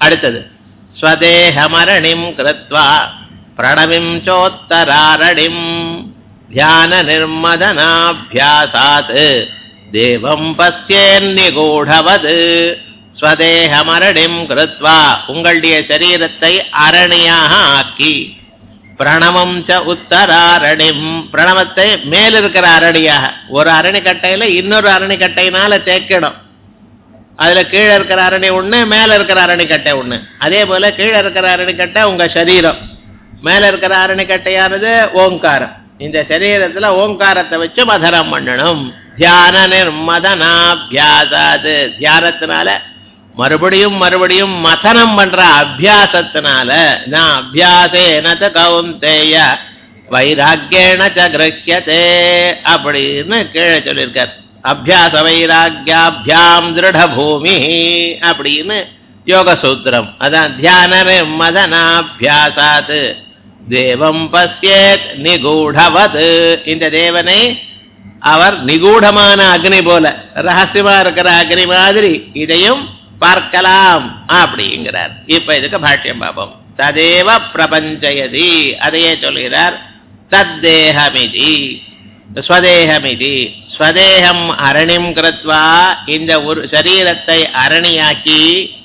அடுத்தது ஸ்வதேகமரணிம் கிருத்வா பிரணவிம் சோத்தராரணிம் தியான நிர்மதனாபியாசாத் தேவம் பசியன்னிகூடவது ஸ்வதேகமரணிம் கிருத்வா உங்களுடைய சரீரத்தை அரணியாக ஆக்கி பிரணவம் ச உத்தராரணிம் பிரணவத்தை மேல் இருக்கிற அரணியாக ஒரு அரணிக்கட்டையில இன்னொரு அரணிக்கட்டையினால தேய்க்கணும் அதுல கீழே இருக்கிற அரணி ஒண்ணு மேல இருக்கிற அரணிக்கட்டை ஒண்ணு அதே போல கீழே இருக்கிற அரணிக்கட்டை உங்க சரீரம் மேல இருக்கிற அரணிக்கட்டையானது ஓங்காரம் இந்த சரீரத்துல ஓங்காரத்தை வச்சு மதனம் பண்ணணும் தியான நிர்மதனாபியாசாது தியானத்தினால மறுபடியும் மறுபடியும் மதனம் பண்ற அபியாசத்தினால நான் அபியாசேனத கவுந்தேய வைராக்கியேன ச கிரஹ்யதே அப்படின்னு கீழே சொல்லியிருக்கார் அபியாச வைராக்கியாபியாம் திருட பூமி அப்படின்னு யோக சூத்திரம் அதான் தியான மதனாபியாசாத் தேவம் பசியேத் நிகூடவது இந்த தேவனை அவர் நிகூடமான அக்னி போல ரகசியமா இருக்கிற அக்னி மாதிரி இதையும் பார்க்கலாம் அப்படிங்கிறார் இப்ப இதுக்கு பாஷ்யம் பார்ப்போம் ததேவ பிரபஞ்சயதி அதையே சொல்கிறார் தத்தேகமிதி ஸ்வதேகமிதி ஸ்வதேகம் அரணிம் கிருத்வா இந்த ஒரு சரீரத்தை அரணியாக்கி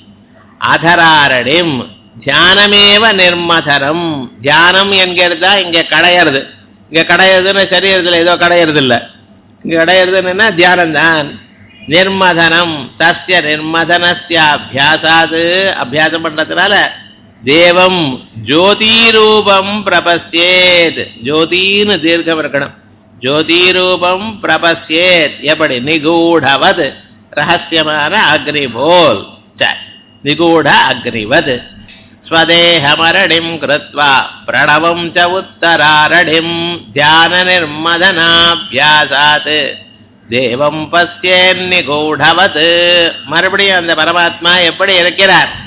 அதராரணிம் தியானமேவ நிர்மதரம் தியானம் என்கிறதா இங்க கடையிறது இங்க கடையிறதுன்னு சரீரத்துல ஏதோ கடையிறது இல்ல இங்க கடையிறதுன்னா தியானம் தான் நிர்மதனம் தஸ்ய நிர்மதனஸ்ய அபியாசாது அபியாசம் பண்றதுனால தேவம் ஜோதிரூபம் பிரபஸ்யேத் ஜோதின்னு தீர்க்கம் இருக்கணும் ஜோதிரூபம் பிரபஸ்யேத் எப்படி நிகூடவத் ரகசியமான அக்னி போல் சரி நிகூட அக்னிவத் ஸ்வதேகமரணிம் கிருத்வா பிரணவம் ச உத்தராரணிம் தியான நிர்மதனாபியாசாத் தேவம் பசியன்னிகூடவத் மறுபடியும் அந்த பரமாத்மா எப்படி இருக்கிறார்